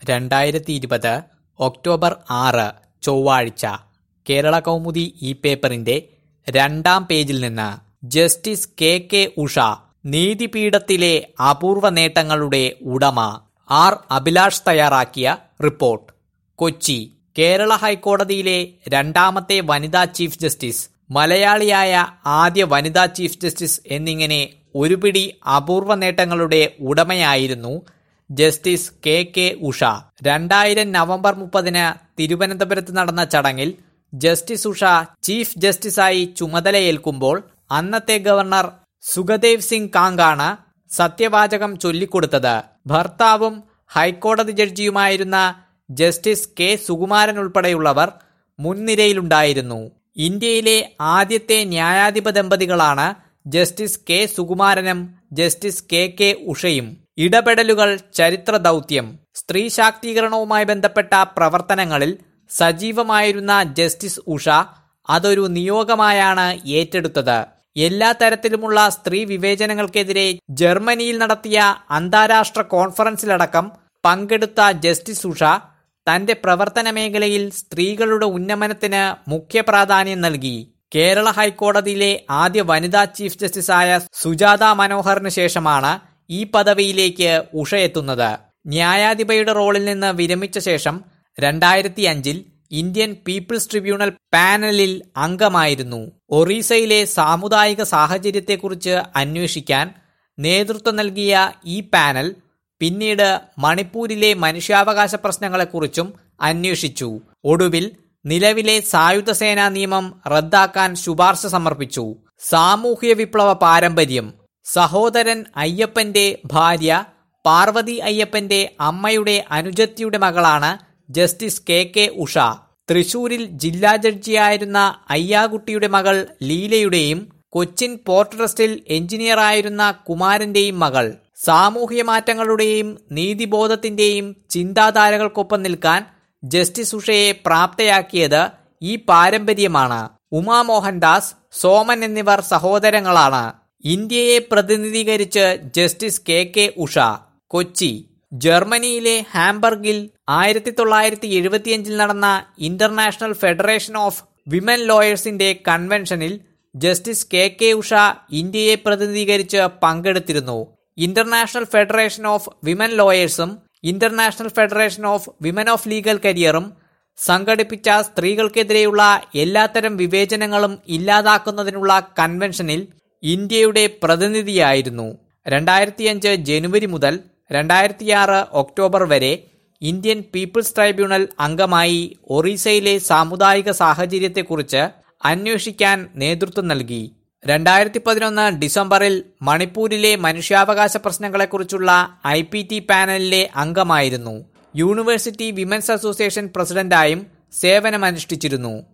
രണ്ടായിരത്തി ഇരുപത് ഒക്ടോബർ ആറ് ചൊവ്വാഴ്ച കേരള കൗമുദി ഈ പേപ്പറിന്റെ രണ്ടാം പേജിൽ നിന്ന് ജസ്റ്റിസ് കെ കെ ഉഷ നീതിപീഠത്തിലെ അപൂർവ നേട്ടങ്ങളുടെ ഉടമ ആർ അഭിലാഷ് തയ്യാറാക്കിയ റിപ്പോർട്ട് കൊച്ചി കേരള ഹൈക്കോടതിയിലെ രണ്ടാമത്തെ വനിതാ ചീഫ് ജസ്റ്റിസ് മലയാളിയായ ആദ്യ വനിതാ ചീഫ് ജസ്റ്റിസ് എന്നിങ്ങനെ ഒരു പിടി അപൂർവ നേട്ടങ്ങളുടെ ഉടമയായിരുന്നു ജസ്റ്റിസ് കെ കെ ഉഷ രണ്ടായിരം നവംബർ മുപ്പതിന് തിരുവനന്തപുരത്ത് നടന്ന ചടങ്ങിൽ ജസ്റ്റിസ് ഉഷ ചീഫ് ജസ്റ്റിസായി ചുമതലയേൽക്കുമ്പോൾ അന്നത്തെ ഗവർണർ സുഖദേവ് സിംഗ് കാങ്കാണ് സത്യവാചകം ചൊല്ലിക്കൊടുത്തത് ഭർത്താവും ഹൈക്കോടതി ജഡ്ജിയുമായിരുന്ന ജസ്റ്റിസ് കെ സുകുമാരൻ ഉൾപ്പെടെയുള്ളവർ മുൻനിരയിലുണ്ടായിരുന്നു ഇന്ത്യയിലെ ആദ്യത്തെ ന്യായാധിപ ദമ്പതികളാണ് ജസ്റ്റിസ് കെ സുകുമാരനും ജസ്റ്റിസ് കെ കെ ഉഷയും ഇടപെടലുകൾ ചരിത്ര ദൗത്യം സ്ത്രീ ശാക്തീകരണവുമായി ബന്ധപ്പെട്ട പ്രവർത്തനങ്ങളിൽ സജീവമായിരുന്ന ജസ്റ്റിസ് ഉഷ അതൊരു നിയോഗമായാണ് ഏറ്റെടുത്തത് എല്ലാ തരത്തിലുമുള്ള സ്ത്രീ വിവേചനങ്ങൾക്കെതിരെ ജർമ്മനിയിൽ നടത്തിയ അന്താരാഷ്ട്ര കോൺഫറൻസിലടക്കം പങ്കെടുത്ത ജസ്റ്റിസ് ഉഷ തന്റെ പ്രവർത്തന മേഖലയിൽ സ്ത്രീകളുടെ ഉന്നമനത്തിന് മുഖ്യ പ്രാധാന്യം നൽകി കേരള ഹൈക്കോടതിയിലെ ആദ്യ വനിതാ ചീഫ് ജസ്റ്റിസായ സുജാത മനോഹറിന് ശേഷമാണ് ഈ പദവിയിലേക്ക് ഉഷ എത്തുന്നത് ന്യായാധിപയുടെ റോളിൽ നിന്ന് വിരമിച്ച ശേഷം രണ്ടായിരത്തി അഞ്ചിൽ ഇന്ത്യൻ പീപ്പിൾസ് ട്രിബ്യൂണൽ പാനലിൽ അംഗമായിരുന്നു ഒറീസയിലെ സാമുദായിക സാഹചര്യത്തെക്കുറിച്ച് അന്വേഷിക്കാൻ നേതൃത്വം നൽകിയ ഈ പാനൽ പിന്നീട് മണിപ്പൂരിലെ മനുഷ്യാവകാശ പ്രശ്നങ്ങളെക്കുറിച്ചും അന്വേഷിച്ചു ഒടുവിൽ നിലവിലെ സായുധ സേനാ നിയമം റദ്ദാക്കാൻ ശുപാർശ സമർപ്പിച്ചു സാമൂഹ്യ വിപ്ലവ പാരമ്പര്യം സഹോദരൻ അയ്യപ്പന്റെ ഭാര്യ പാർവതി അയ്യപ്പന്റെ അമ്മയുടെ അനുജത്തിയുടെ മകളാണ് ജസ്റ്റിസ് കെ കെ ഉഷ തൃശൂരിൽ ജില്ലാ ജഡ്ജിയായിരുന്ന അയ്യാകുട്ടിയുടെ മകൾ ലീലയുടെയും കൊച്ചിൻ പോർട്ട് ട്രസ്റ്റിൽ എഞ്ചിനീയറായിരുന്ന കുമാരന്റെയും മകൾ സാമൂഹ്യ മാറ്റങ്ങളുടെയും നീതിബോധത്തിന്റെയും ചിന്താധാരകൾക്കൊപ്പം നിൽക്കാൻ ജസ്റ്റിസ് ഉഷയെ പ്രാപ്തയാക്കിയത് ഈ പാരമ്പര്യമാണ് ഉമാ മോഹൻദാസ് സോമൻ എന്നിവർ സഹോദരങ്ങളാണ് ഇന്ത്യയെ പ്രതിനിധീകരിച്ച് justice K K Usha Kochi ജർമ്മനിയിലെ ഹാംബർഗിൽ ആയിരത്തി തൊള്ളായിരത്തി എഴുപത്തിയഞ്ചിൽ നടന്ന ഇന്റർനാഷണൽ ഫെഡറേഷൻ ഓഫ് വിമൻ ലോയേഴ്സിന്റെ കൺവെൻഷനിൽ ജസ്റ്റിസ് കെ കെ ഉഷ ഇന്ത്യയെ പ്രതിനിധീകരിച്ച് പങ്കെടുത്തിരുന്നു ഇന്റർനാഷണൽ ഫെഡറേഷൻ ഓഫ് വിമൻ ലോയേഴ്സും international federation of women of legal കരിയറും സംഘടിപ്പിച്ച സ്ത്രീകൾക്കെതിരെയുള്ള എല്ലാത്തരം വിവേചനങ്ങളും ഇല്ലാതാക്കുന്നതിനുള്ള കൺവെൻഷനിൽ ഇന്ത്യയുടെ പ്രതിനിധിയായിരുന്നു രണ്ടായിരത്തിയഞ്ച് ജനുവരി മുതൽ രണ്ടായിരത്തിയാറ് ഒക്ടോബർ വരെ ഇന്ത്യൻ പീപ്പിൾസ് ട്രൈബ്യൂണൽ അംഗമായി ഒറീസയിലെ സാമുദായിക സാഹചര്യത്തെക്കുറിച്ച് അന്വേഷിക്കാൻ നേതൃത്വം നൽകി രണ്ടായിരത്തി പതിനൊന്ന് ഡിസംബറിൽ മണിപ്പൂരിലെ മനുഷ്യാവകാശ പ്രശ്നങ്ങളെക്കുറിച്ചുള്ള ഐ പി ടി പാനലിലെ അംഗമായിരുന്നു യൂണിവേഴ്സിറ്റി വിമൻസ് അസോസിയേഷൻ പ്രസിഡന്റായും സേവനമനുഷ്ഠിച്ചിരുന്നു